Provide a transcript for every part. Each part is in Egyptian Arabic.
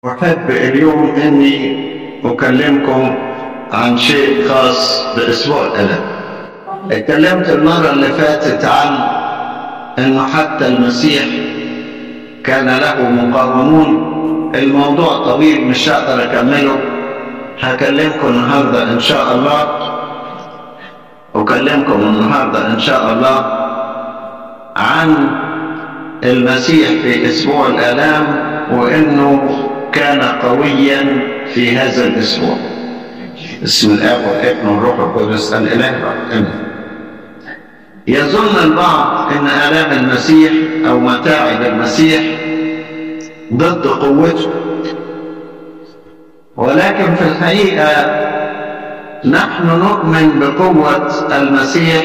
أحب اليوم أني أكلمكم عن شيء خاص بأسبوع الألم اتكلمت المرة اللي فاتت عن أنه حتى المسيح كان له مقاومون الموضوع طويل مش هقدر أكمله هكلمكم النهاردة إن شاء الله أكلمكم النهاردة إن شاء الله عن المسيح في أسبوع الآلام وإنه كان قويا في هذا الأسبوع بسم الله والابن والروح القدس الإله الرحيم يظن البعض أن آلام المسيح أو متاعب المسيح ضد قوته ولكن في الحقيقة نحن نؤمن بقوة المسيح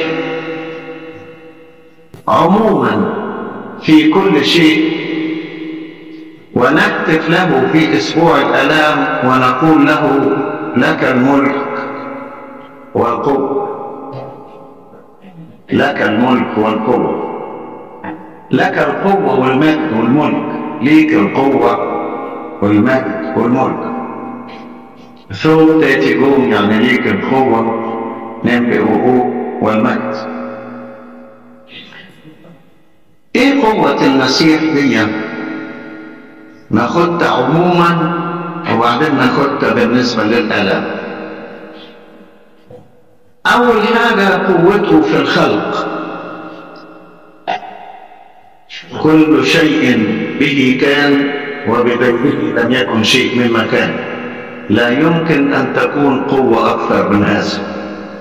عموما في كل شيء ونهتف له في اسبوع الالام ونقول له لك الملك والقوه لك الملك والقوه لك القوه والمجد والملك ليك القوه والمجد والملك ثم تاتي جوم يعني ليك القوه نبئ والمجد ايه قوه المسيح دي ناخدها عموما وبعدين ناخدها بالنسبة للألم أول حاجة قوته في الخلق كل شيء به كان وبغيره لم يكن شيء مما كان لا يمكن أن تكون قوة أكثر من هذا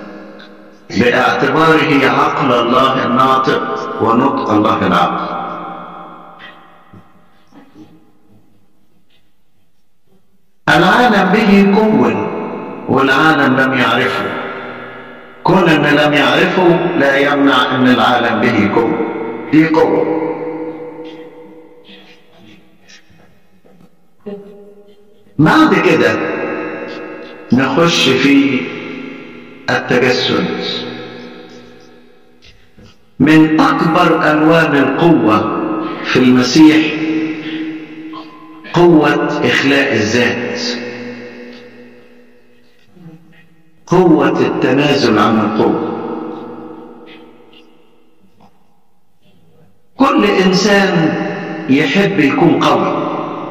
باعتباره عقل الله الناطق ونطق الله العقل العالم به كون والعالم لم يعرفه كون ان لم يعرفه لا يمنع ان العالم به كون دي قوة بعد كده نخش في التجسد من اكبر الوان القوة في المسيح قوة إخلاء الذات قوة التنازل عن القوة كل إنسان يحب يكون قوي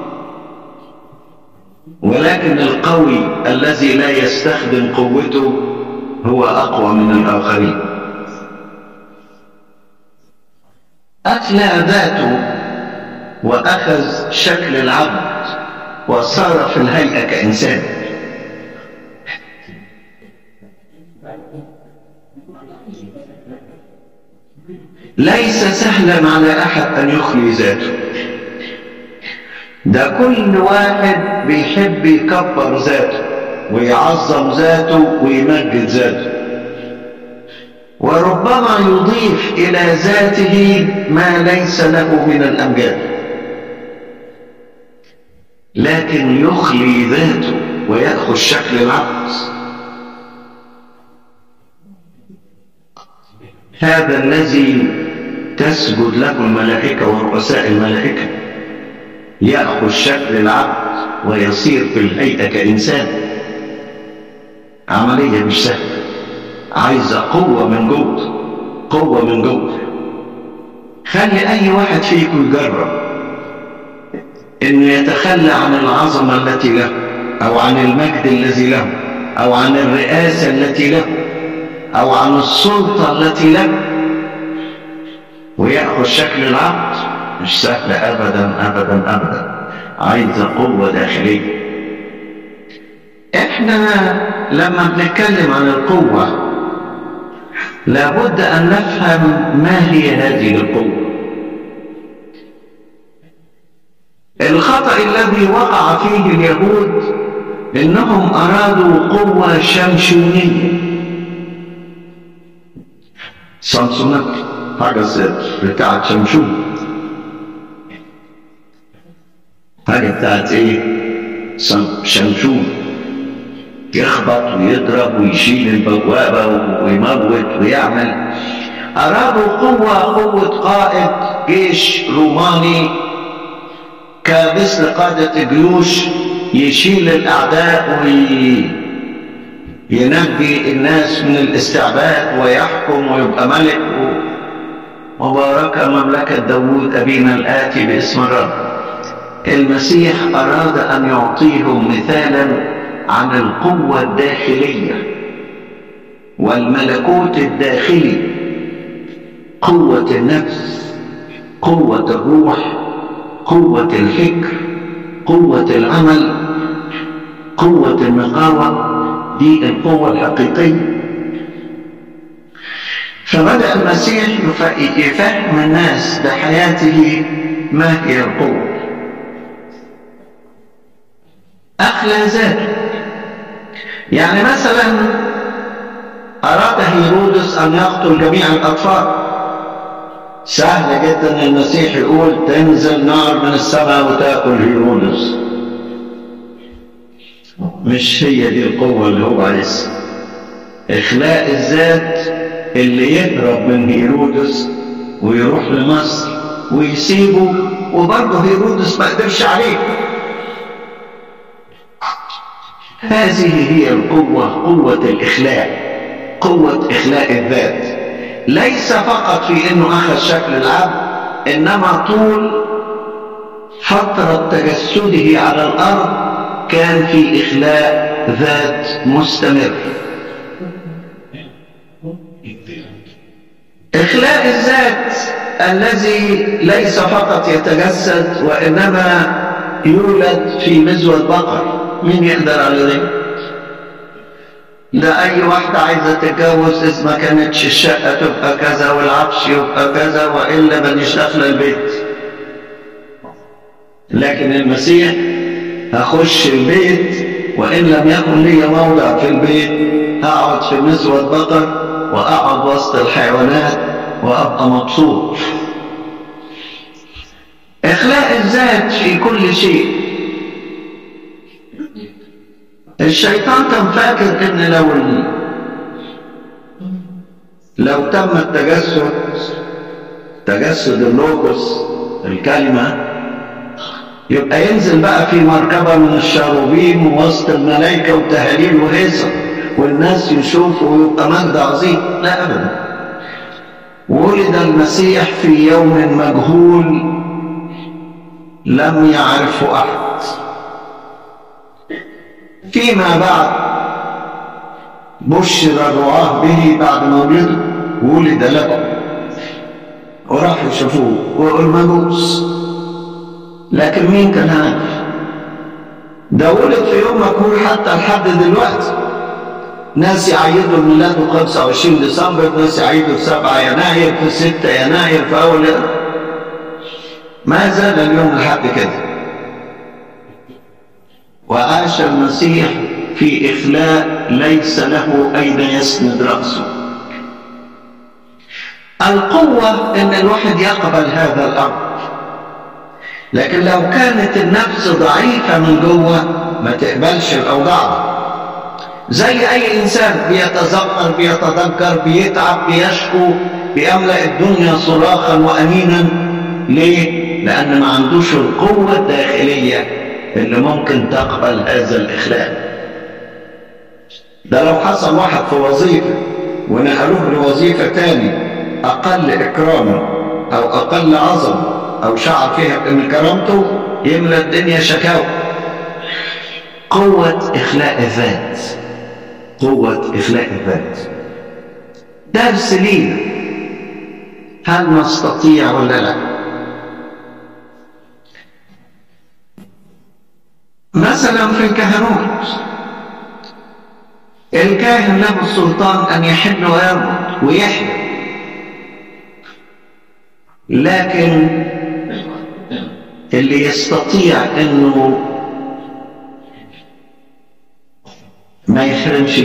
ولكن القوي الذي لا يستخدم قوته هو أقوى من الآخرين أخلى ذاته وأخذ شكل العبد وصار في الهيئة كإنسان ليس سهلا على أحد أن يخلي ذاته ده كل واحد بيحب يكبر ذاته ويعظم ذاته ويمجد ذاته وربما يضيف إلى ذاته ما ليس له من الأمجاد لكن يخلي ذاته ويأخذ شكل العبد هذا الذي تسجد له الملائكة ورؤساء الملائكة يأخذ شكل العبد ويصير في الهيئة كإنسان عملية مش سهلة عايزة قوة من جوه قوة من جوه خلي أي واحد فيكم يجرب انه يتخلى عن العظمه التي له او عن المجد الذي له او عن الرئاسه التي له او عن السلطه التي له وياخذ شكل العبد مش سهل ابدا ابدا ابدا عايزه قوه داخليه احنا لما بنتكلم عن القوه لابد ان نفهم ما هي هذه القوه الخطأ الذي وقع فيه اليهود إنهم أرادوا قوة شمشونية سامسونات حاجة بتاعت شمشون حاجة بتاعت إيه؟ شمشون يخبط ويضرب ويشيل البوابة ويموت ويعمل أرادوا قوة قوة قائد جيش روماني كمثل قادة الجيوش يشيل الأعداء وينجي الناس من الاستعباد ويحكم ويبقى ملك مباركة مملكة داوود أبينا الآتي باسم الرب المسيح أراد أن يعطيهم مثالا عن القوة الداخلية والملكوت الداخلي قوة النفس قوة الروح قوة الفكر قوة العمل قوة النقاوة دي القوة الحقيقية فبدأ المسيح يفهم الناس بحياته ما هي القوة أخلى ذاته يعني مثلا أراد هيرودس أن يقتل جميع الأطفال سهل جدا المسيح يقول تنزل نار من السماء وتاكل هيرودس مش هي دي القوة اللي هو عايزها إخلاء الذات اللي يهرب من هيرودس ويروح لمصر ويسيبه وبرضه هيرودس ما قدرش عليه هذه هي القوة قوة الإخلاء قوة إخلاء الذات ليس فقط في أنه أخذ شكل العبد إنما طول فترة تجسده على الأرض كان في إخلاء ذات مستمر إخلاء الذات الذي ليس فقط يتجسد وإنما يولد في مزوة بقر مين يقدر على ذلك ده أي واحدة عايزة تتجوز إذا ما كانتش الشقة تبقى كذا والعفش يبقى كذا وإلا مانيش داخلة البيت لكن المسيح هخش البيت وإن لم يكن لي موضع في البيت هقعد في نسوة بقر وأقعد وسط الحيوانات وأبقى مبسوط إخلاء الذات في كل شيء الشيطان كان فاكر ان لو لو تم التجسد تجسد اللوكس الكلمة يبقى ينزل بقى في مركبة من الشاروبيم وسط الملائكة وتهاليل وهيصة والناس يشوفوا ويبقى مجد عظيم لا أبدا ولد المسيح في يوم مجهول لم يعرفه أحد فيما بعد بشر الرعاة به بعد مولده ولد لكم وراحوا يشوفوه والمجوس لكن مين كان عارف ده ولد في يوم مجهول حتى لحد دلوقتي ناس يعيدوا ميلاده 25 ديسمبر ناس يعيدوا في 7 يناير في 6 يناير في اول ما زال اليوم لحد كده وعاش المسيح في إخلاء ليس له أين يسند رأسه القوة إن الواحد يقبل هذا الأمر لكن لو كانت النفس ضعيفة من جوه ما تقبلش الأوضاع زي أي إنسان بيتذكر بيتذكر بيتعب بيشكو بيملأ الدنيا صراخا وأمينا ليه؟ لأن ما عندوش القوة الداخلية اللي ممكن تقبل هذا الإخلاء ده لو حصل واحد في وظيفة ونقلوه لوظيفة تاني أقل إكراما أو أقل عظمة أو شعر فيها بأن كرامته يملى الدنيا شكاوى قوة إخلاء الذات قوة إخلاء الذات درس لينا هل نستطيع ولا لا مثلا في الكهنوت الكاهن له السلطان أن يحل ويربط ويحلم لكن اللي يستطيع انه ما يحرمش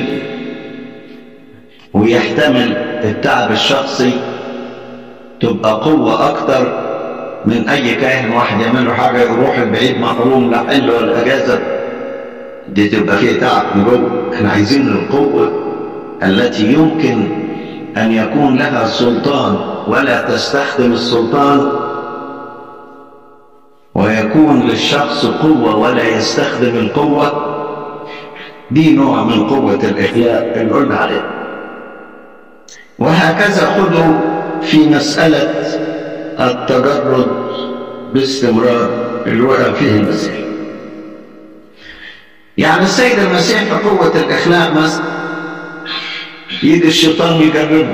ويحتمل التعب الشخصي تبقى قوة أكتر من أي كاهن واحد يعمل له حاجة يروح البعيد محروم لا حل ولا أجازة دي تبقى فيها تعب من جوه احنا عايزين القوة التي يمكن أن يكون لها سلطان ولا تستخدم السلطان ويكون للشخص قوة ولا يستخدم القوة دي نوع من قوة الإحياء اللي قلنا عليه وهكذا خذوا في مسألة التجرد باستمرار اللي وقع فيه المسيح يعني السيد المسيح في قوة الإخلاء مثلا يجي الشيطان يجربه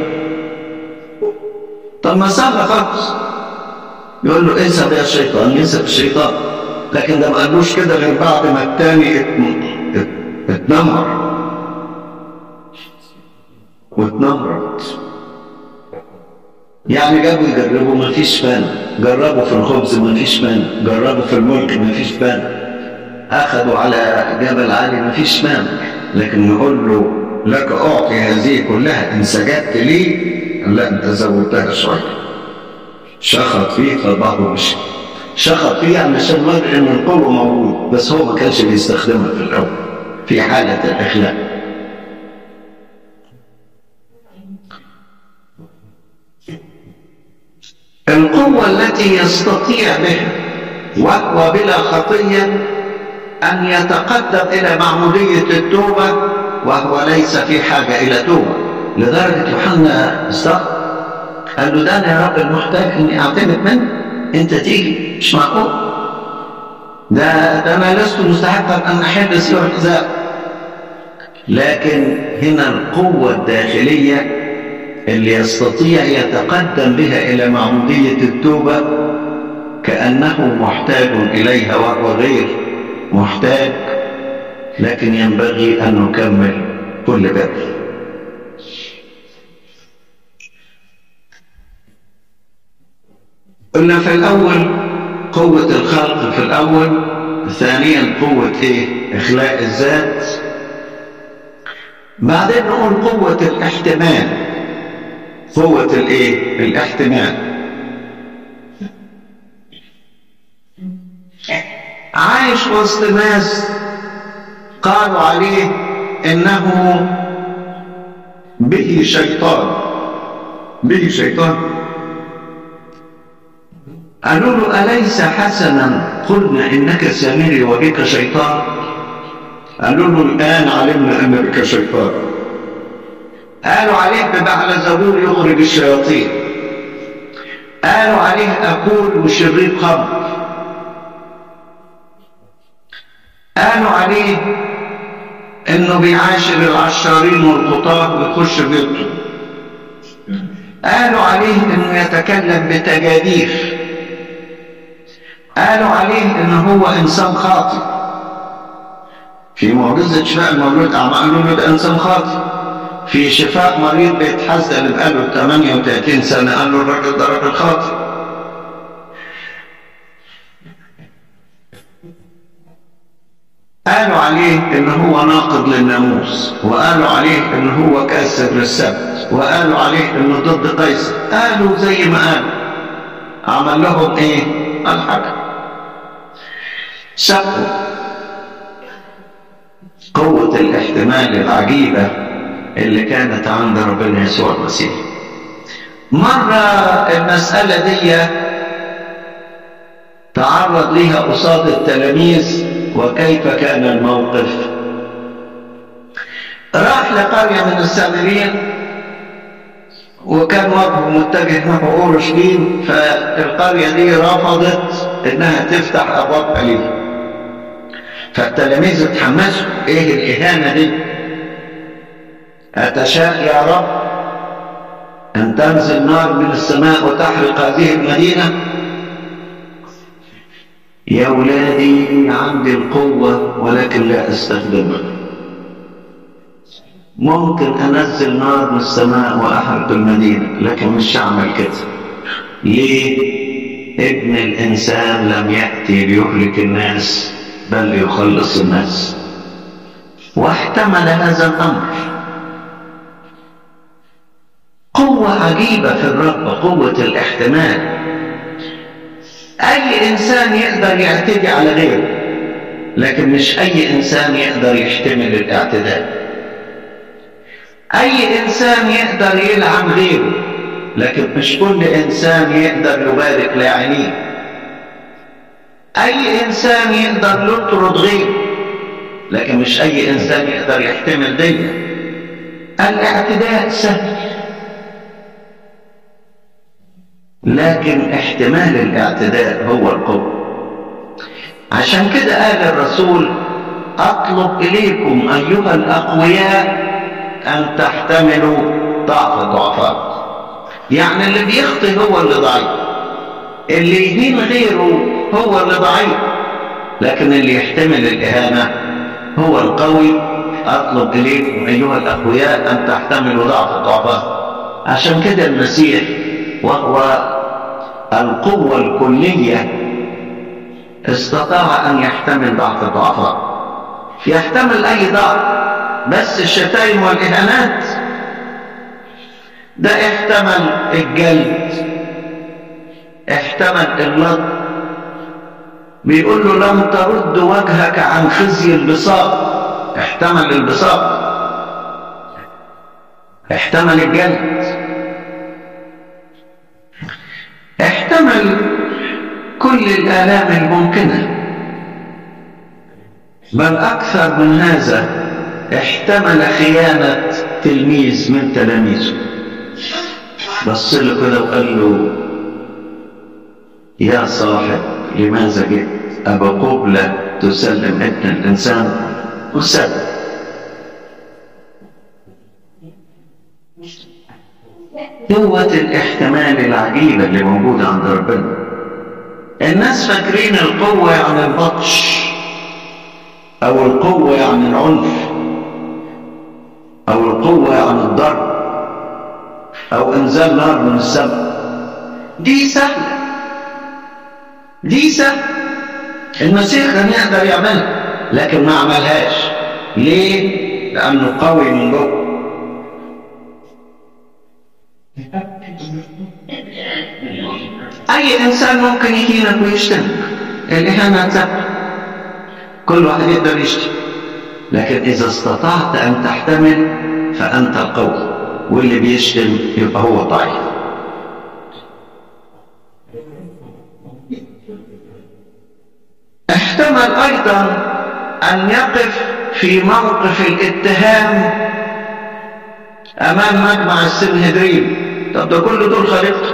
طب ما سهل خالص يقول له انسى يا شيطان ينسى الشيطان لكن ده ما قالوش كده غير بعد ما التاني اتنمر واتنمرت يعني جابوا يجربوا ما فيش فن جربوا في الخبز ما فيش فن جربوا في الملك ما فيش فن اخذوا على جبل عالي ما فيش فن لكن يقول له لك اعطي هذه كلها ان سجدت لي لا انت زودتها شويه شخط فيه فبعضه مشي شخط فيه علشان مر ان القوه موجود بس هو ما كانش بيستخدمها في الاول في حاله الاخلاق القوة التي يستطيع بها وهو بلا خطية أن يتقدم إلى معمودية التوبة وهو ليس في حاجة إلى توبة لدرجة يوحنا استغرب قال له ده أنا يا رب المحتاج إني أعتمد منك أنت تيجي مش معقول ده, ده أنا لست مستحقا أن أحل سوى الحذاء لكن هنا القوة الداخلية اللي يستطيع يتقدم بها إلى معمودية التوبة كأنه محتاج إليها وهو غير محتاج لكن ينبغي أن نكمل كل باب قلنا في الأول قوة الخلق في الأول ثانيا قوة إيه؟ إخلاء الذات بعدين نقول قوة الاحتمال قوة الايه الاحتمال عايش وسط ناس قالوا عليه انه به شيطان به شيطان قالوا له أليس حسنا قلنا إنك سامري وبك شيطان قالوا له الآن علمنا أن بك شيطان قالوا عليه ببعل زبور يخرج الشياطين قالوا عليه أكول وشريب خمر قالوا عليه انه بيعاشر العشارين والقطاع ويخش بيته قالوا عليه انه يتكلم بتجاديف قالوا عليه انه هو انسان خاطئ في معجزة شفاء المولود أعمى قالوا له ده إنسان خاطئ في شفاء مريض بيتحزن بقاله 38 سنة قال له الراجل ده راجل خاطئ قالوا عليه ان هو ناقض للناموس وقالوا عليه ان هو كاسر للسبت وقالوا عليه انه ضد قيصر قالوا زي ما قالوا عمل لهم ايه الحكم سقوا قوة الاحتمال العجيبة اللي كانت عند ربنا يسوع المسيح مرة المسألة دي تعرض ليها قصاد التلاميذ وكيف كان الموقف راح لقرية من السامريين وكان وجهه متجه نحو اورشليم فالقرية دي رفضت انها تفتح ابوابها ليه فالتلاميذ اتحمسوا ايه الاهانة دي أتشاء يا رب أن تنزل نار من السماء وتحرق هذه المدينة يا ولادي عندي القوة ولكن لا أستخدمها ممكن أنزل نار من السماء وأحرق المدينة لكن مش هعمل كده ليه؟ ابن الإنسان لم يأتي ليهلك الناس بل ليخلص الناس واحتمل هذا الأمر قوة عجيبة في الرب قوة الاحتمال أي إنسان يقدر يعتدي على غيره لكن مش أي إنسان يقدر يحتمل الاعتداء أي إنسان يقدر يلعن غيره لكن مش كل إنسان يقدر يبارك لاعنيه اي انسان يقدر يطرد غيره لكن مش اي انسان يقدر يحتمل دي الاعتداء سهل لكن احتمال الاعتداء هو القوة عشان كده قال الرسول اطلب اليكم ايها الاقوياء ان تحتملوا ضعف الضعفاء يعني اللي بيخطي هو اللي ضعيف اللي يهين غيره هو اللي ضعيف لكن اللي يحتمل الاهانه هو القوي اطلب اليكم ايها الاقوياء ان تحتملوا ضعف الضعفاء عشان كده المسيح وهو القوه الكليه استطاع ان يحتمل ضعف الضعفاء يحتمل اي ضعف بس الشتائم والاهانات ده احتمل الجلد احتمل اللط بيقول له لم ترد وجهك عن خزي البساط احتمل البساط احتمل الجلد احتمل كل الآلام الممكنة بل أكثر من هذا احتمل خيانة تلميذ من تلاميذه بص له كده وقال له يا صاحب لماذا جئت أبا قبلة تسلم ابن الإنسان وسلم قوة الاحتمال العجيبة اللي موجودة عند ربنا الناس فاكرين القوة يعني البطش أو القوة يعني العنف أو القوة يعني الضرب أو إنزال نار من السماء دي سهلة دي سهلة المسيح كان يقدر يعملها لكن ما عملهاش ليه؟ لأنه قوي من جوه أي إنسان ممكن يهينك ويشتمك الإهانة ثابتة كل واحد يقدر يشتم لكن إذا استطعت أن تحتمل فأنت القوي واللي بيشتم يبقى هو ضعيف احتمل أيضا أن يقف في موقف الاتهام أمام مجمع السنهدرين طب ده كل دول خليقته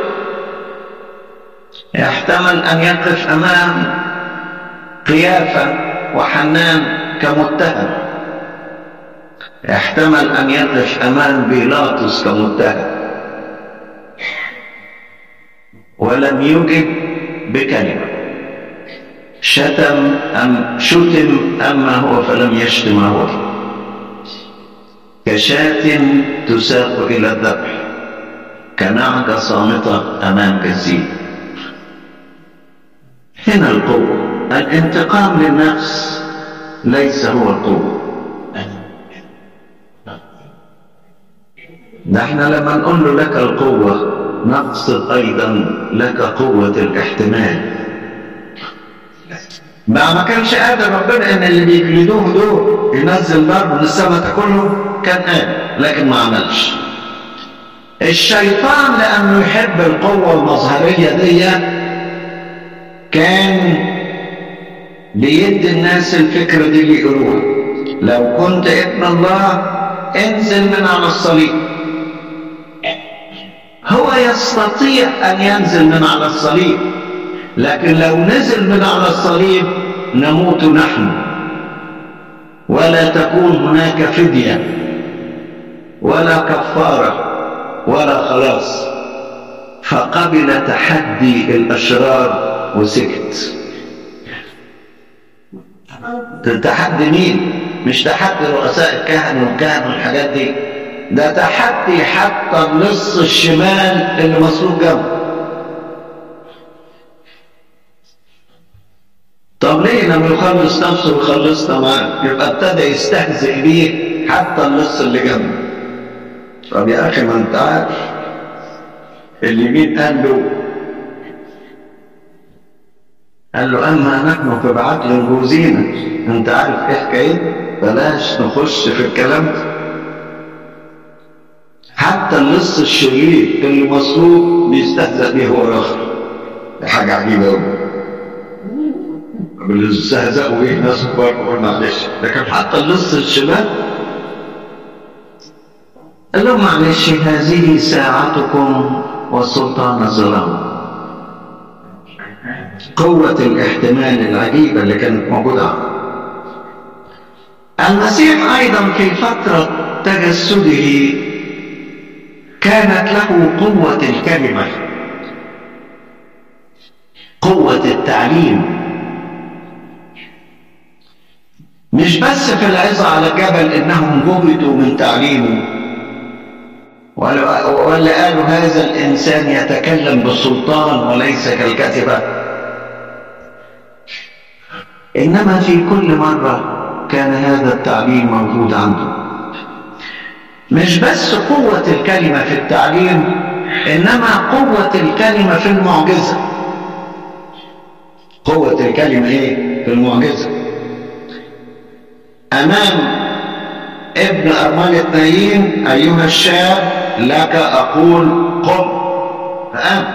يحتمل أن يقف أمام قيافة وحنان كمتهم يحتمل أن يقف أمام بيلاطس كمتهم ولم يجب بكلمة شتم أم شتم أما هو فلم يشتم هو كشاة تساق إلى الذبح كنعجة صامتة أمام جزيل هنا القوة الانتقام للنفس ليس هو القوة نحن لما نقول له لك القوة نقصد أيضا لك قوة الاحتمال ما ما كانش قادر ربنا ان اللي بيجلدوهم دول ينزل نار من السماء تاكلهم كان قادر لكن ما عملش الشيطان لانه يحب القوه المظهريه دي كان بيدي الناس الفكره دي اللي يقولوها لو كنت ابن الله انزل من على الصليب هو يستطيع ان ينزل من على الصليب لكن لو نزل من على الصليب نموت نحن ولا تكون هناك فدية ولا كفارة ولا خلاص فقبل تحدي الأشرار وسكت تحدي مين؟ مش تحدي رؤساء الكهنة والكهنة والحاجات دي ده تحدي حتى النص الشمال اللي مسروق جنبه طب ليه لما يخلص نفسه ويخلصنا معاه يبقى ابتدى يستهزئ بيه حتى النص اللي جنبه طب يا اخي ما انت عارف اليمين قال له قال له اما نحن فبعدل جوزينا انت عارف ايه حكايتنا بلاش نخش في الكلام ده حتى اللص الشرير اللي مصلوب بيستهزأ بيه هو الاخر دي حاجه عجيبه قوي بيستهزئوا ايه ناس كبار بقول معلش لكن حتى اللص الشمال قال لهم معلش هذه ساعتكم وسلطان الظلام قوة الاحتمال العجيبة اللي كانت موجودة المسيح أيضا في فترة تجسده كانت له قوة الكلمة قوة التعليم مش بس في العظة على الجبل إنهم جهدوا من تعليمه ولا قالوا هذا الإنسان يتكلم بالسلطان وليس كالكتبة إنما في كل مرة كان هذا التعليم موجود عنده مش بس قوة الكلمة في التعليم إنما قوة الكلمة في المعجزة قوة الكلمة إيه؟ في المعجزة أمام ابن أرملة نايين أيها الشاب لك أقول قم فقام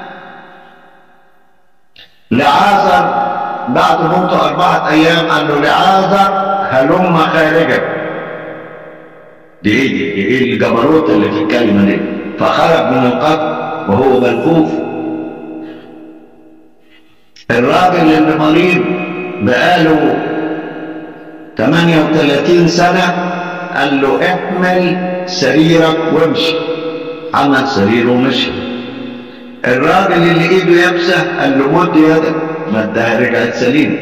لعازر بعد موته أربعة أيام قال له لعازر هلم خارجا دي ايه دي؟ دي ايه الجبروت اللي في الكلمة دي؟ فخرج من القبر وهو ملفوف الراجل اللي مريض بقاله 38 سنة قال له احمل سريرك وامشي عمل سريره ومشي الراجل اللي ايده يابسه قال له مد يدك مدها رجعت سليمه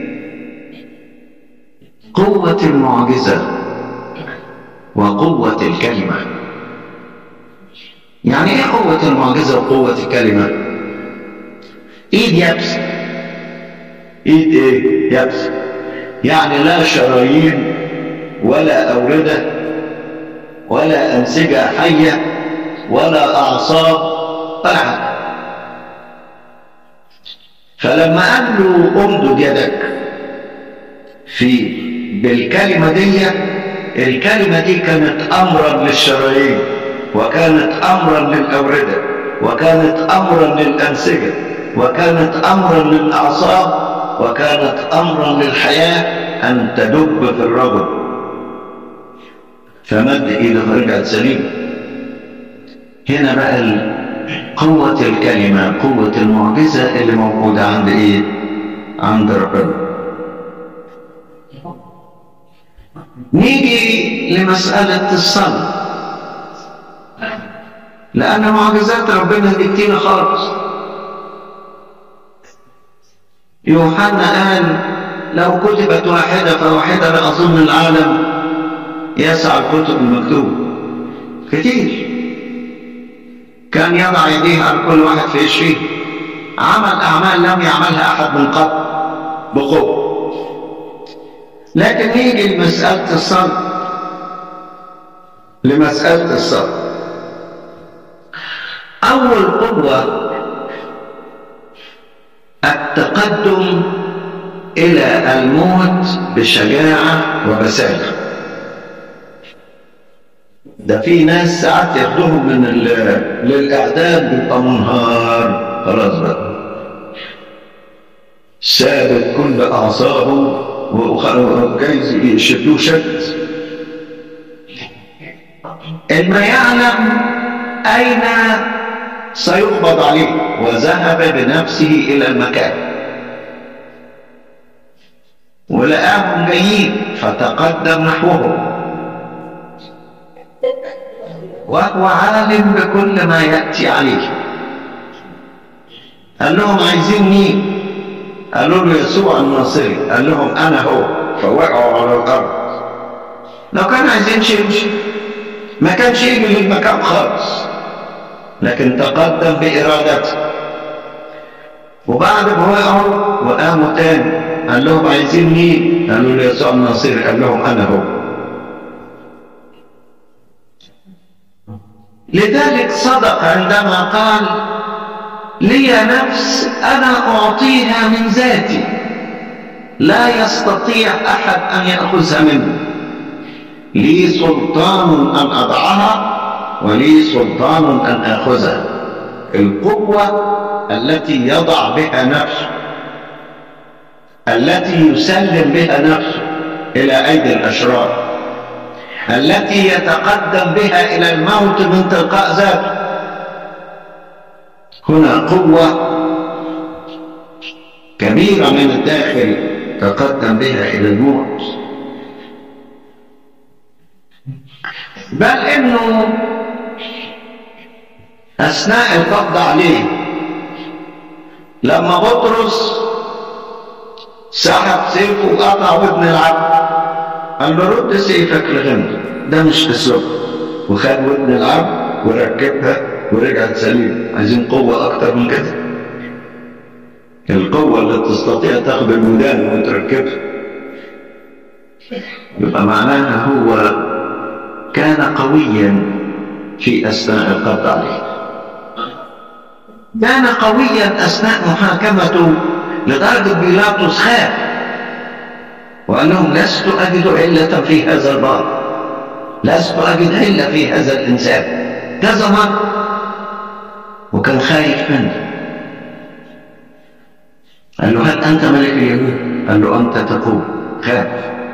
قوة المعجزة وقوة الكلمة يعني ايه قوة المعجزة وقوة الكلمة ايد يابسة ايد ايه يابسة يعني لا شرايين ولا أوردة ولا أنسجة حية ولا أعصاب ولا حاجة فلما قال له امدد يدك في بالكلمة دي الكلمة دي كانت أمرا للشرايين وكانت أمرا للأوردة وكانت أمرا للأنسجة وكانت أمرا للأعصاب وكانت أمرا للحياة أن تدب في الرجل فمد إيده فرجعت سليم هنا بقى قوة الكلمة قوة المعجزة اللي موجودة عند إيه؟ عند ربنا نيجي لمسألة الصلاة لأن معجزات ربنا دي كتير خالص يوحنا قال لو كتبت واحدة فواحدة لأظن العالم يسعى الكتب المكتوبة كتير كان يضع يديه على كل واحد في عشرين عمل أعمال لم يعملها أحد من قبل بقوة لكن نيجي لمسألة الصلاة لمسألة الصلاة أول قوة التقدم إلى الموت بشجاعة وبسالة ده في ناس ساعات ياخدوهم من للإعدام بيبقى منهار خلاص بقى ثابت كل أعصابه وجايز يشدوه شد إما يعلم أين سيقبض عليه وذهب بنفسه إلى المكان ولقاهم جايين فتقدم نحوهم وهو عالم بكل ما يأتي عليه قال لهم عايزين مين قالوا له يسوع الناصري قال لهم أنا هو فوقعوا على الأرض لو كانوا عايزين يمشي ما كانش يجي للمكان خالص لكن تقدم بإرادته وبعد ما وقعوا وقاموا تاني قال لهم عايزين مين؟ قالوا له يسوع الناصري قال لهم أنا هو لذلك صدق عندما قال لي نفس أنا أعطيها من ذاتي لا يستطيع أحد أن يأخذها مني لي سلطان أن أضعها ولي سلطان أن آخذها القوة التي يضع بها نفسه التي يسلم بها نفسه إلى أيدي الأشرار التي يتقدم بها إلى الموت من تلقاء ذاته هنا قوة كبيرة من الداخل تقدم بها إلى الموت بل إنه أثناء القبض عليه لما بطرس سحب سيفه وقطع ودن العبد قال له رد سيفك لغنى ده مش اسلوب وخد ودن العبد وركبها ورجعت سليم عايزين قوة أكتر من كده القوة اللي تستطيع تاخد الودان وتركبها يبقى معناها هو كان قويا في أثناء القبض عليه كان قويا أثناء محاكمته لدرجة بيلاطس خاف وقال لهم لست أجد علة في هذا الباب لست أجد علة في هذا الإنسان كذا مرة وكان خايف منه قال له هل أنت ملك اليهود؟ قال له أنت تقول خاف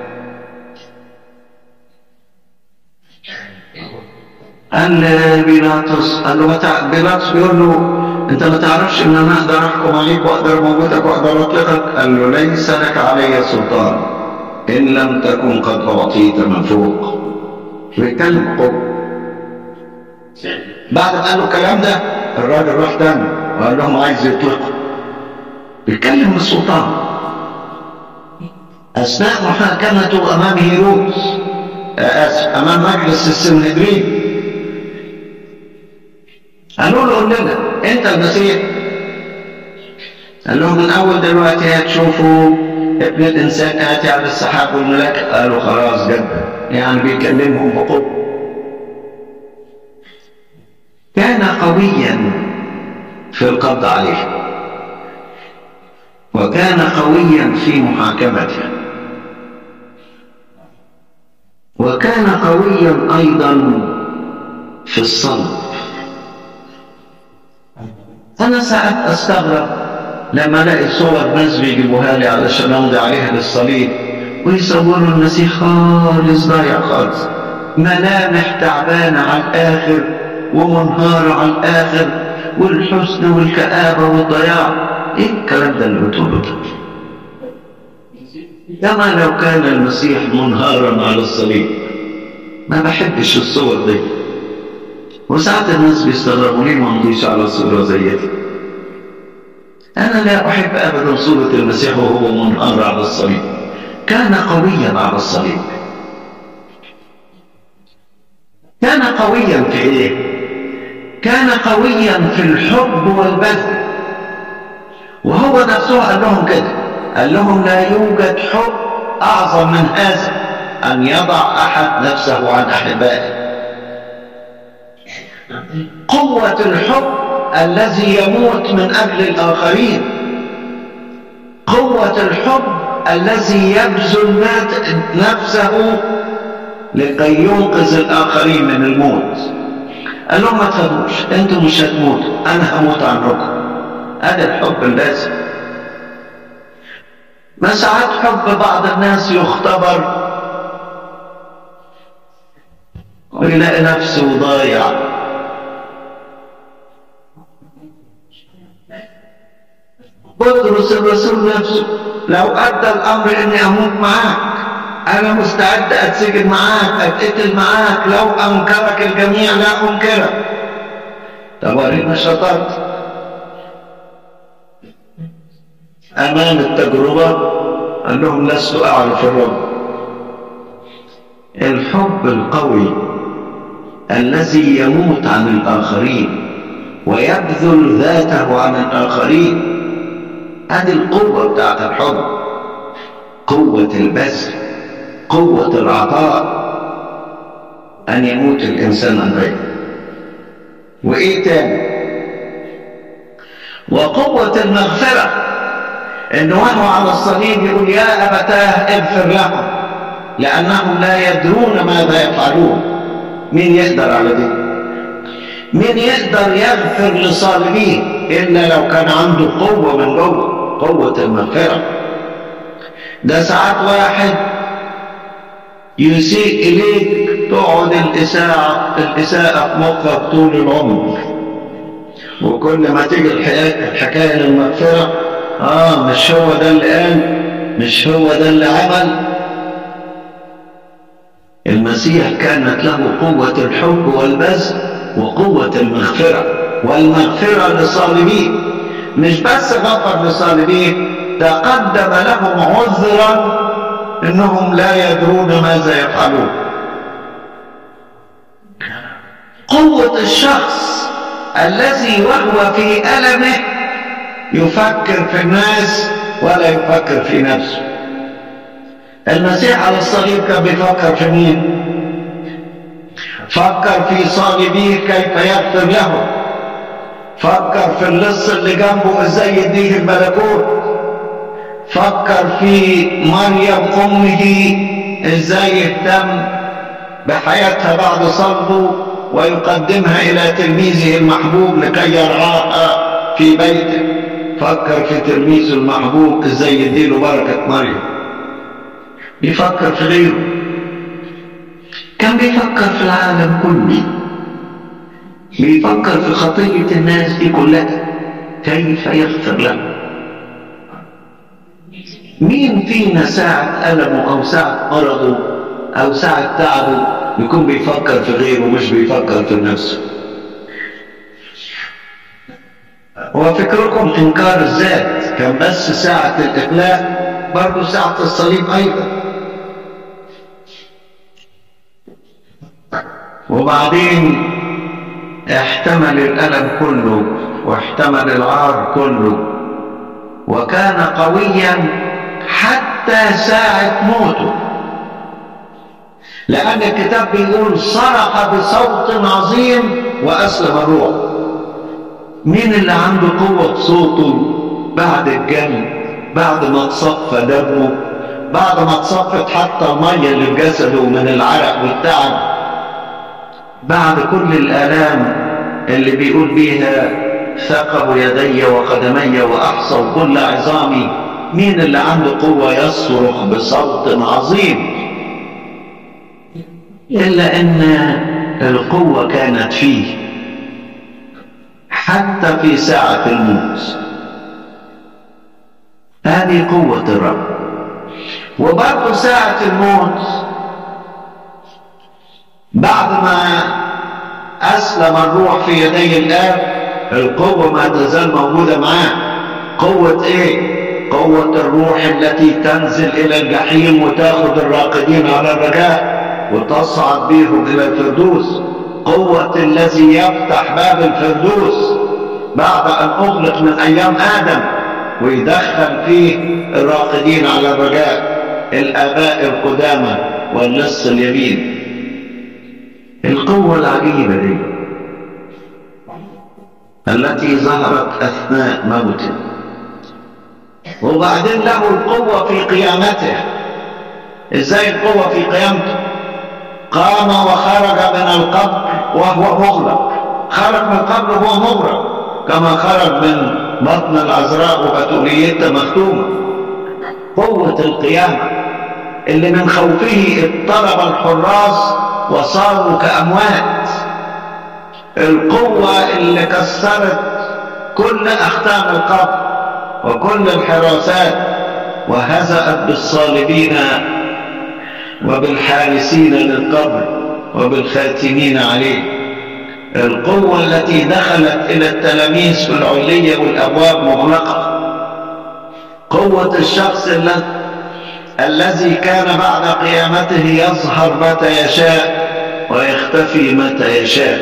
قال بيلاطس قال له متى بيلاطس بيقول له انت ما تعرفش ان انا اقدر احكم عليك واقدر اموتك واقدر اطلقك قال له ليس لك علي سلطان ان لم تكن قد اعطيت من فوق بيتكلم قوه بعد ما قال له الكلام ده الراجل راح تاني وقال لهم عايز يطلقه بيتكلم بالسلطان اثناء محاكمته امام هيرودس اسف امام مجلس السنهدرين قالوا له قول لنا انت المسيح قال لهم من اول دلوقتي هتشوفوا ابن الانسان اتي على السحاب والملاك قالوا خلاص جد يعني بيكلمهم بقوه كان قويا في القبض عليه وكان قويا في محاكمته وكان قويا ايضا في الصلب انا ساعات استغرب لما الاقي صور ناس بيجيبوها لي علشان امضي عليها للصليب ويصوروا المسيح خالص ضايع خالص ملامح تعبانه على الاخر ومنهاره على الاخر والحزن والكآبة والضياع ايه الكلام ده اللي بتقوله ده كما لو كان المسيح منهارا على الصليب ما بحبش الصور دي وساعات الناس بيستغربوا ليه ما امضيش على صورة زي دي أنا لا أحب أبدا صورة المسيح وهو منهار على الصليب كان قويا على الصليب كان قويا في إيه؟ كان قويا في الحب والبذل وهو نفسه قال لهم كده قال لهم لا يوجد حب أعظم من هذا أن يضع أحد نفسه عن أحبائه قوة الحب الذي يموت من أجل الآخرين قوة الحب الذي يبذل نفسه لكي ينقذ الآخرين من الموت قال لهم ما تخافوش انتم مش هتموتوا انا هموت عنكم هذا الحب اللازم ما ساعات حب بعض الناس يختبر ويلاقي نفسه ضايع بطرس الرسول نفسه لو ادى الامر اني اموت معاك انا مستعد اتسجن معاك اتقتل معاك لو انكرك الجميع لا انكرك طب ورينا شطرت امام التجربه قال لهم لست اعرف الرب الحب القوي الذي يموت عن الاخرين ويبذل ذاته عن الاخرين هذه القوه بتاعت الحب قوه البذل قوة العطاء أن يموت الإنسان عن غيره وإيه تاني وقوة المغفرة إنه وهو على الصليب يقول يا أبتاه اغفر لهم لأنهم لا يدرون ماذا يفعلون مين يقدر على دي مين يقدر يغفر لصالبيه إلا لو كان عنده قوة من جوه قوة المغفرة ده ساعات واحد يسيء إليك تقعد الإساءة الإساءة في مخك طول العمر وكل ما تيجي الحكاية, الحكاية للمغفرة آه مش هو ده اللي قال مش هو ده اللي عمل المسيح كانت له قوة الحب والبذل وقوة المغفرة والمغفرة للصالبين مش بس غفر للصالبين تقدم لهم عذرا انهم لا يدرون ماذا يفعلون قوة الشخص الذي وهو في ألمه يفكر في الناس ولا يفكر في نفسه المسيح على الصليب كان بيفكر في مين فكر في صالبيه كيف يغفر له فكر في اللص اللي جنبه ازاي يديه الملكوت فكر في مريم امه ازاي يهتم بحياتها بعد صلبه ويقدمها الى تلميذه المحبوب لكي يرعاها في بيته فكر في تلميذه المحبوب ازاي يديله بركه مريم بيفكر في غيره كان بيفكر في العالم كله بيفكر في خطية الناس دي كلها كيف يغفر لهم مين فينا ساعة ألمه أو ساعة مرضه أو ساعة تعبه يكون بيفكر في غيره مش بيفكر في نفسه هو فكركم إنكار الذات كان بس ساعة الإقلاع برضه ساعة الصليب أيضا وبعدين احتمل الألم كله واحتمل العار كله وكان قويا حتى ساعة موته لأن الكتاب بيقول صرخ بصوت عظيم وأسلم الروح مين اللي عنده قوة صوته بعد الجن بعد ما تصفى دمه بعد ما تصفت حتى المية اللي في جسده من العرق والتعب بعد كل الآلام اللي بيقول بيها ثقب يدي وقدمي وأحصوا كل عظامي مين اللي عنده قوة يصرخ بصوت عظيم إلا أن القوة كانت فيه حتى في ساعة الموت هذه قوة الرب وبرضه ساعة الموت بعد ما أسلم الروح في يدي الآب القوة ما تزال موجودة معاه قوة إيه؟ قوة الروح التي تنزل إلى الجحيم وتاخذ الراقدين على الرجاء وتصعد بهم إلى الفردوس قوة الذي يفتح باب الفردوس بعد أن أغلق من أيام آدم ويدخل فيه الراقدين على الرجاء الآباء القدامى واللص اليمين القوة العجيبة دي التي ظهرت أثناء موته وبعدين له القوة في قيامته ازاي القوة في قيامته قام وخرج من القبر وهو مغلق خرج من القبر وهو مغلق كما خرج من بطن العذراء وبتوليته مختومة قوة القيامة اللي من خوفه اضطرب الحراس وصاروا كأموات القوة اللي كسرت كل أختام القبر وكل الحراسات وهزأت بالصالبين وبالحارسين للقبر وبالخاتمين عليه القوة التي دخلت إلى التلاميذ في العلية والأبواب مغلقة قوة الشخص الذي كان بعد قيامته يظهر متى يشاء ويختفي متى يشاء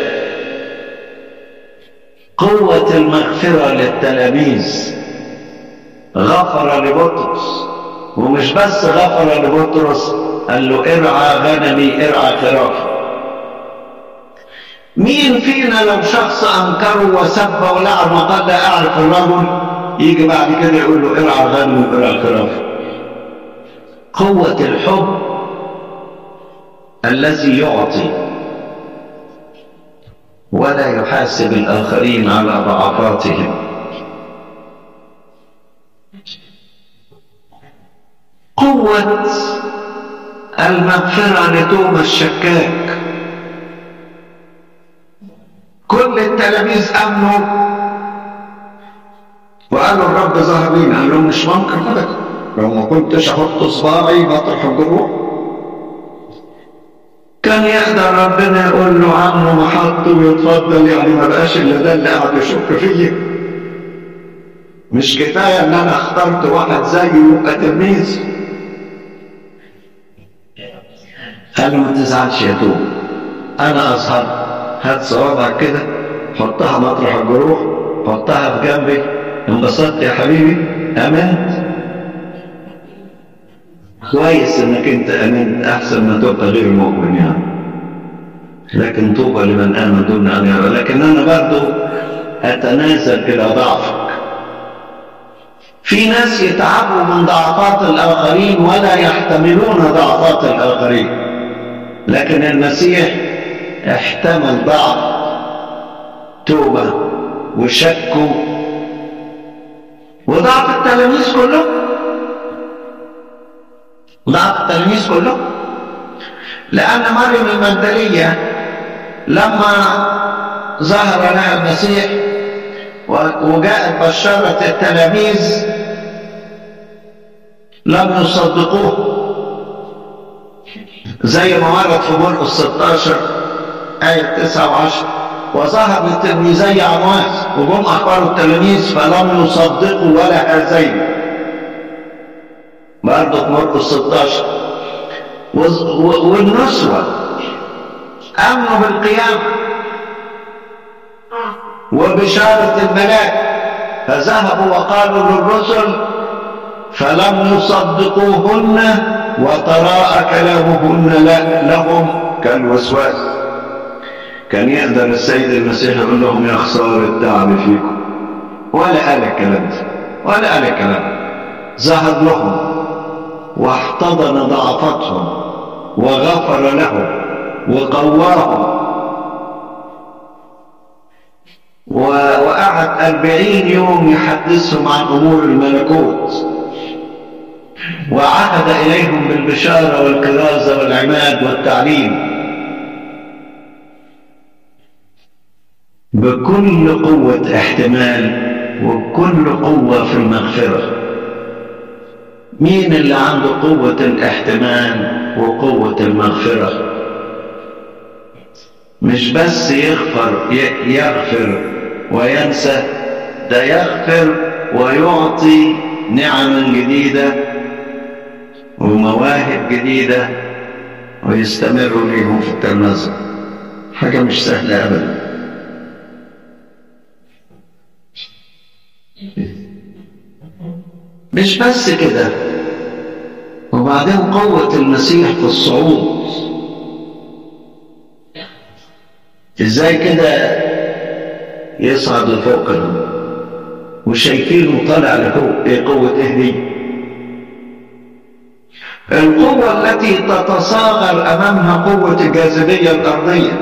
قوة المغفرة للتلاميذ غفر لبطرس ومش بس غفر لبطرس قال له ارعى غنمي ارعى خرافي مين فينا لو شخص انكره وسب ولعن وقال لا اعرف الرجل يجي بعد كده يقول له ارعى غنمي ارعى خرافي قوة الحب الذي يعطي ولا يحاسب الآخرين على ضعفاتهم قوة المغفرة لتوما الشكاك كل التلاميذ امنوا وقالوا الرب ظهر لينا قال لهم مش ممكن ابدا لو ما كنتش احط صباعي بطرح الجروح كان يقدر ربنا يقول له عمه ما حطه ويتفضل يعني ما بقاش الا ده اللي قاعد يشك فيا مش كفايه ان انا اخترت واحد زيه يبقى تلميذ قال له ما تزعلش يا توب انا اظهر هات صوابعك كده حطها مطرح الجروح حطها في جنبي انبسطت يا حبيبي امنت كويس انك انت امنت احسن ما تبقى غير مؤمن يعني لكن طوبى لمن امن دون ان يرى لكن انا برضو اتنازل الى ضعفك في ناس يتعبوا من ضعفات الاخرين ولا يحتملون ضعفات الاخرين لكن المسيح احتمل ضعف توبه وشكه وضعف التلاميذ كلهم ضعف التلاميذ كلهم لأن مريم المجدلية لما ظهر لها المسيح وجاءت بشرت التلاميذ لم يصدقوه زي ما ورد في مرقس 16 آية 9 و10 وظهر للتلميذي عمواس وجم أخبروا التلاميذ فلم يصدقوا ولا هذين برضه في مرقس 16 والنسوة آمنوا بالقيامة وبشارة الملاك فذهبوا وقالوا للرسل فلم يصدقوهن وتراءى كلامهن لهم كالوسواس كان يقدر السيد المسيح يقول لهم يا خسارة التعب فيكم ولا قال الكلام ده ولا قال الكلام ظهر لهم واحتضن ضعفتهم وغفر لهم وقواهم وقعد أربعين يوم يحدثهم عن أمور الملكوت وعهد إليهم بالبشارة والكرازة والعماد والتعليم بكل قوة احتمال وبكل قوة في المغفرة مين اللي عنده قوة الاحتمال وقوة المغفرة مش بس يغفر يغفر وينسى ده يغفر ويعطي نعما جديدة ومواهب جديدة ويستمر ليهم في التلمذة حاجة مش سهلة أبدا مش بس كده وبعدين قوة المسيح في الصعود ازاي كده يصعد لفوق كده وشايفينه طالع لفوق ايه قوة ايه دي القوة التي تتصاغر امامها قوة الجاذبية الارضية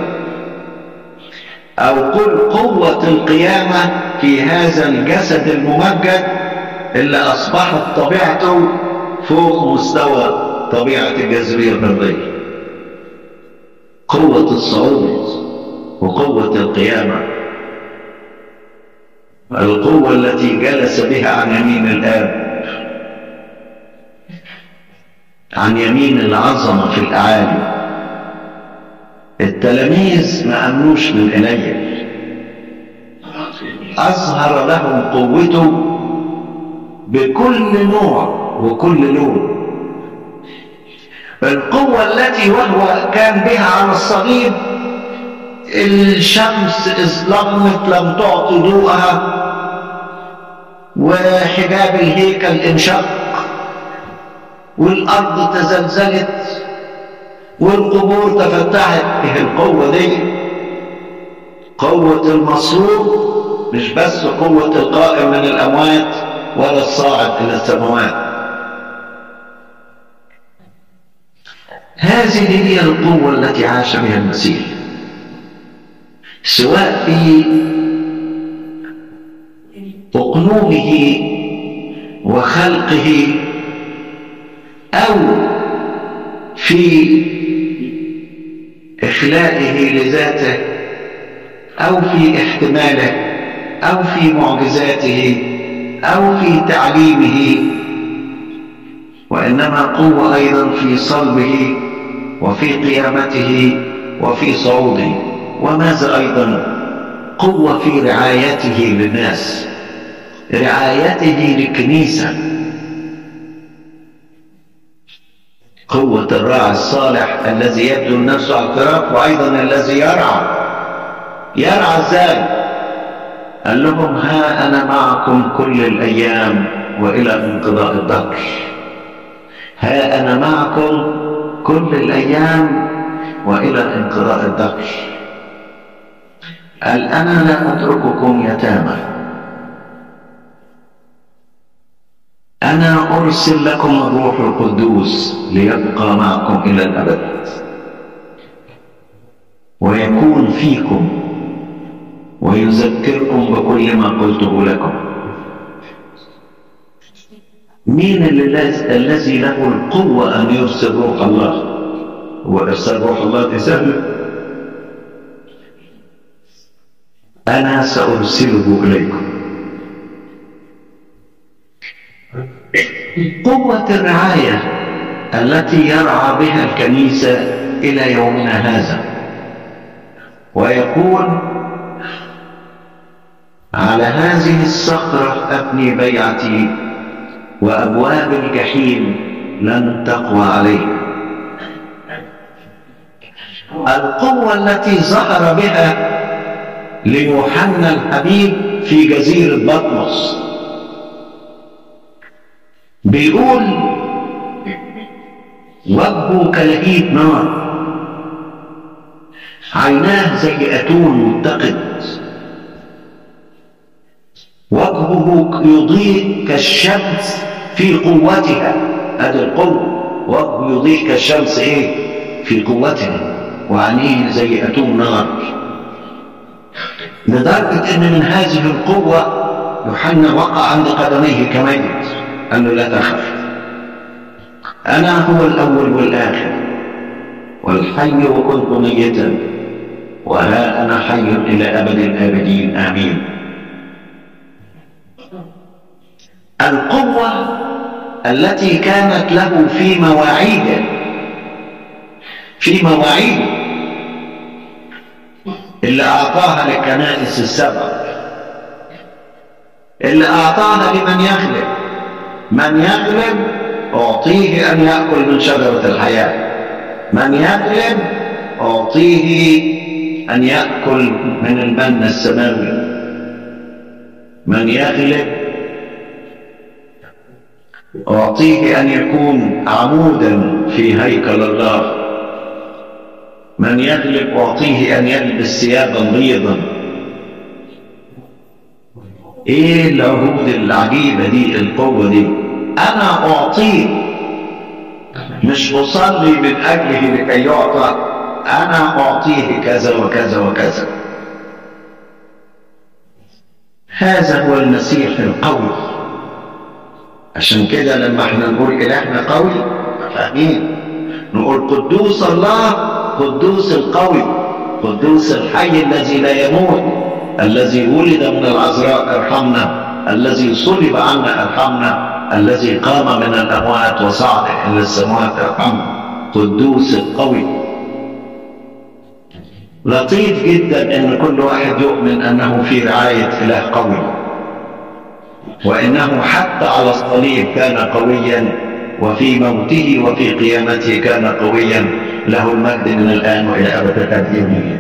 او قل قوة القيامة في هذا الجسد الممجد اللي اصبحت طبيعته فوق مستوى طبيعة الجاذبية الأرضية قوة الصعود وقوة القيامة القوة التي جلس بها عن يمين الآب عن يمين العظمة في الأعالي التلاميذ ما أمنوش من قليل أظهر لهم قوته بكل نوع وكل لون القوة التي وهو كان بها على الصليب الشمس اظلمت لم تعطي ضوءها وحجاب الهيكل انشق والأرض تزلزلت والقبور تفتحت ايه القوة دي قوة المصلوب مش بس قوة القائم من الأموات ولا الصاعد إلى السماوات هذه هي القوة التي عاش بها المسيح سواء في أقنومه وخلقه أو في إخلائه لذاته أو في احتماله أو في معجزاته أو في تعليمه وإنما قوة أيضا في صلبه وفي قيامته وفي صعوده وماذا أيضا قوة في رعايته للناس رعايته للكنيسة قوة الراعي الصالح الذي يبذل نفسه على الفراق وأيضا الذي يرعى يرعى ازاي قال لهم ها أنا معكم كل الأيام وإلى انقضاء الدهر ها أنا معكم كل الأيام وإلى انقضاء الدهر قال أنا لا أترككم يتامى أنا أرسل لكم الروح القدوس ليبقى معكم إلى الأبد ويكون فيكم ويذكركم بكل ما قلته لكم مين الذي له القوة أن يرسل روح الله هو إرسال روح الله دي سهل أنا سأرسله إليكم قوة الرعاية التي يرعى بها الكنيسة إلى يومنا هذا ويقول على هذه الصخرة أبني بيعتي وأبواب الجحيم لن تقوى عليه القوة التي ظهر بها ليوحنا الحبيب في جزيرة بطمس بيقول وجهه كلهيب نار عيناه زي أتون متقد وجهه يضيء كالشمس في قوتها هذه القوة وجهه يضيء كالشمس ايه في قوتها وعينيه زي أتون نار لدرجة ان من هذه القوة يوحنا وقع عند قدميه كميت قال له لا تخف أنا هو الأول والآخر والحي وكنت ميتا وها أنا حي إلى أبد الآبدين آمين القوة التي كانت له في مواعيده في مواعيده اللي أعطاها للكنائس السبع اللي أعطاها لمن يغلب من يغلب أعطيه أن يأكل من شجرة الحياة من يغلب أعطيه أن يأكل من المن السماوي من يغلب أعطيه أن يكون عمودا في هيكل الله من يغلب أعطيه أن يلبس ثيابا بيضا ايه العهود العجيبة دي القوة دي انا اعطيه مش اصلي من اجله لكي يعطى انا اعطيه كذا وكذا وكذا هذا هو المسيح القوي عشان كده لما احنا نقول الهنا قوي فاهمين نقول قدوس الله قدوس القوي قدوس الحي الذي لا يموت الذي ولد من العذراء ارحمنا الذي صلب عنا ارحمنا الذي قام من الاموات وصعد الى السماوات ارحمنا قدوس القوي لطيف جدا ان كل واحد يؤمن انه في رعايه اله قوي وانه حتى على الصليب كان قويا وفي موته وفي قيامته كان قويا له المجد من الان والى ابد الابدين